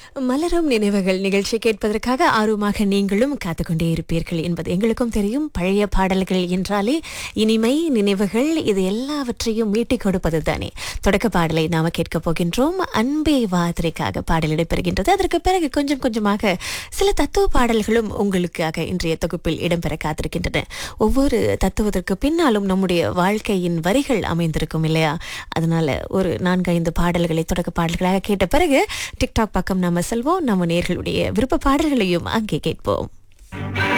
மலரும் நினைவுகள் நிகழ்ச்சி கேட்பதற்காக ஆர்வமாக நீங்களும் காத்துக்கொண்டே இருப்பீர்கள் என்பது எங்களுக்கும் தெரியும் பழைய பாடல்கள் என்றாலே இனிமை நினைவுகள் இது எல்லாவற்றையும் மீட்டிக் கொடுப்பது தானே தொடக்க பாடலை நாம கேட்க போகின்றோம் அன்பே வாதிரைக்காக பாடல் இடம்பெறுகின்றது அதற்கு பிறகு கொஞ்சம் கொஞ்சமாக சில தத்துவ பாடல்களும் உங்களுக்காக இன்றைய தொகுப்பில் இடம்பெற காத்திருக்கின்றன ஒவ்வொரு தத்துவத்திற்கு பின்னாலும் நம்முடைய வாழ்க்கையின் வரிகள் அமைந்திருக்கும் இல்லையா அதனால ஒரு நான்கு ஐந்து பாடல்களை தொடக்க பாடல்களாக கேட்ட பிறகு டிக்டாக் பக்கம் நாம செல்வோம் நம்ம நேர்களுடைய விருப்ப பாடல்களையும் அங்கே கேட்போம்